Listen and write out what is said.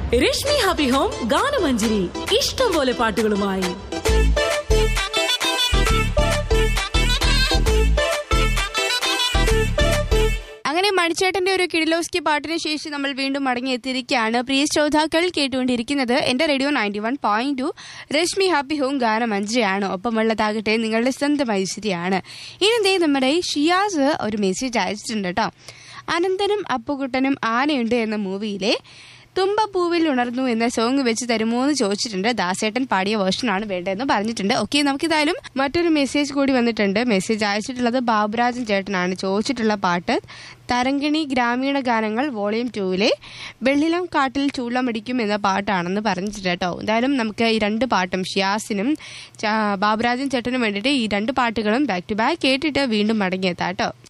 Rashmi happy home ഗാനമഞ്ജരി ഇഷ്ടം പോലെ പാട്ടുകളുമായി അങ്ങനെ മണിച്ചേട്ടന്റെ ഒരു കിഡിലോസ്കി പാട്ടിന് ശേഷം നമ്മൾ വീണ്ടും മടങ്ങിയെത്തിയിരിക്കുകയാണ് പ്രിയ ശ്രോതാക്കൾ കേട്ടുകൊണ്ടിരിക്കുന്നത് എന്റെ radio ninety one point two Rashmi happy home ഗാനം അഞ്ചരയാണ് ഒപ്പമുള്ളതാകട്ടെ നിങ്ങളുടെ സ്വന്തം ഐശ്വര്യാണ് ഇനി ദേ നമ്മുടെ ഷിയാസ് ഒരു മെസ്സേജ് അയച്ചിട്ടുണ്ട് കേട്ടോ അനന്തനും അപ്പുകുട്ടനും ആനയുണ്ട് എന്ന മൂവിയിലെ തുമ്പപ്പൂവിൽ ഉണർന്നു എന്ന സോങ് വെച്ച് തരുമോ എന്ന് ചോദിച്ചിട്ടുണ്ട് ദാസേട്ടൻ പാടിയ വേർഷനാണ് വേണ്ടതെന്ന് പറഞ്ഞിട്ടുണ്ട് ഓക്കെ നമുക്കിതായാലും മറ്റൊരു മെസ്സേജ് കൂടി വന്നിട്ടുണ്ട് മെസ്സേജ് അയച്ചിട്ടുള്ളത് ബാബുരാജൻ ചേട്ടനാണ് ചോദിച്ചിട്ടുള്ള പാട്ട് തരങ്കിണി ഗ്രാമീണ ഗാനങ്ങൾ വോളിയം ടൂവിലെ വെള്ളിലം കാട്ടിൽ ചൂളമടിക്കും എന്ന പാട്ടാണെന്ന് പറഞ്ഞിട്ടുണ്ട് കേട്ടോ എന്തായാലും നമുക്ക് ഈ രണ്ട് പാട്ടും ഷിയാസിനും ചാ- ബാബുരാജൻ ചേട്ടനും വേണ്ടിയിട്ട് ഈ രണ്ട് പാട്ടുകളും ബാക്ക് ടു ബാക്ക് കേട്ടിട്ട് വീണ്ടും മടങ്ങിയെത്താം കേട്ടോ